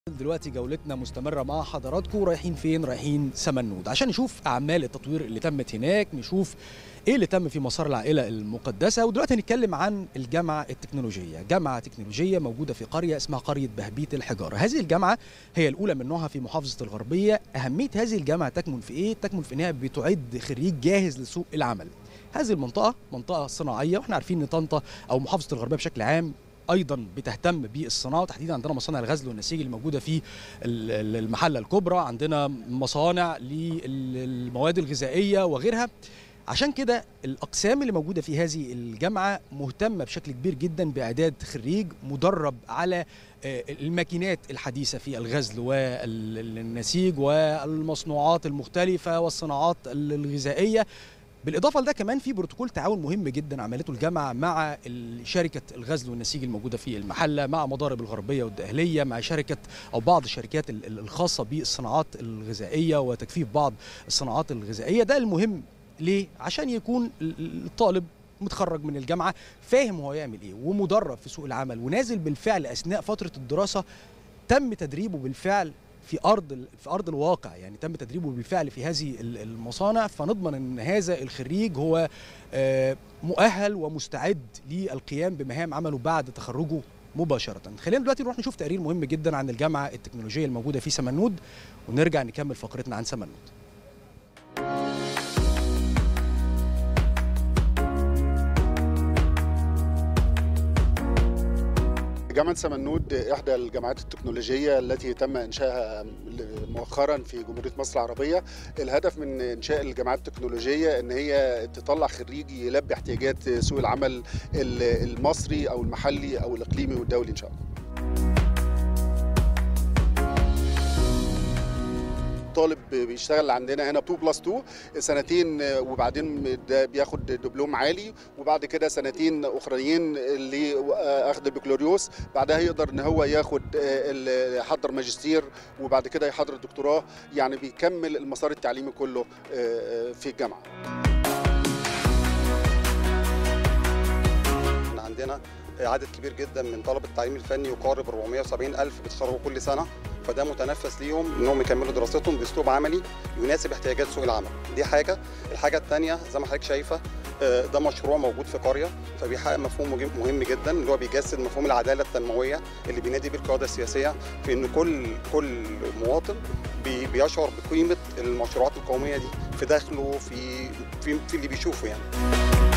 دلوقتي جولتنا مستمرة مع حضراتكم رايحين فين؟ رايحين سمنود عشان نشوف أعمال التطوير اللي تمت هناك نشوف إيه اللي تم في مسار العائلة المقدسة ودلوقتي هنتكلم عن الجامعة التكنولوجية جامعة تكنولوجية موجودة في قرية اسمها قرية بهبيت الحجارة هذه الجامعة هي الأولى من نوعها في محافظة الغربية أهمية هذه الجامعة تكمن في إيه؟ تكمن في إنها بتعد خريج جاهز لسوق العمل هذه المنطقة منطقة صناعية واحنا عارفين ان طنطا او محافظة الغربية بشكل عام ايضا بتهتم بالصناعه وتحديدا عندنا مصانع الغزل والنسيج اللي موجوده في المحله الكبرى عندنا مصانع للمواد الغذائيه وغيرها عشان كده الاقسام اللي موجوده في هذه الجامعه مهتمه بشكل كبير جدا باعداد خريج مدرب على الماكينات الحديثه في الغزل والنسيج والمصنوعات المختلفه والصناعات الغذائيه بالاضافه لده كمان في بروتوكول تعاون مهم جدا عملته الجامعه مع شركه الغزل والنسيج الموجوده في المحله مع مضارب الغربيه والدقهليه مع شركه او بعض الشركات الخاصه بالصناعات الغذائيه وتكثيف بعض الصناعات الغذائيه ده المهم ليه عشان يكون الطالب متخرج من الجامعه فاهم هو يعمل ايه ومدرب في سوق العمل ونازل بالفعل اثناء فتره الدراسه تم تدريبه بالفعل في ارض في ارض الواقع يعني تم تدريبه بالفعل في هذه المصانع فنضمن ان هذا الخريج هو مؤهل ومستعد للقيام بمهام عمله بعد تخرجه مباشرة خلينا دلوقتي نروح نشوف تقرير مهم جدا عن الجامعة التكنولوجية الموجودة في سمنود ونرجع نكمل فقرتنا عن سمنود جامعة سمنود إحدى الجامعات التكنولوجية التي تم إنشائها مؤخرا في جمهورية مصر العربية الهدف من إنشاء الجامعات التكنولوجية إن هي تطلع خريج يلبي احتياجات سوق العمل المصري أو المحلي أو الإقليمي والدولي إن شاء الله طالب بيشتغل عندنا هنا 2 بلس 2 سنتين وبعدين ده بياخد دبلوم عالي وبعد كده سنتين اخرين لاخذ البكالوريوس بعدها يقدر ان هو ياخد يحضر ماجستير وبعد كده يحضر الدكتوراه يعني بيكمل المسار التعليمي كله في الجامعه عندنا عدد كبير جدا من طلبه التعليم الفني يقارب 470 الف بيتخرجوا كل سنه فده متنفس ليهم انهم يكملوا دراستهم باسلوب عملي يناسب احتياجات سوق العمل دي حاجه الحاجه الثانيه زي ما حضرتك شايفه ده مشروع موجود في قريه فبيحقق مفهوم مهم جدا اللي هو بيجسد مفهوم العداله التنمويه اللي بينادي بيه القياده السياسيه في ان كل كل مواطن بيشعر بقيمه المشروعات القوميه دي في دخله في في, في اللي بيشوفه يعني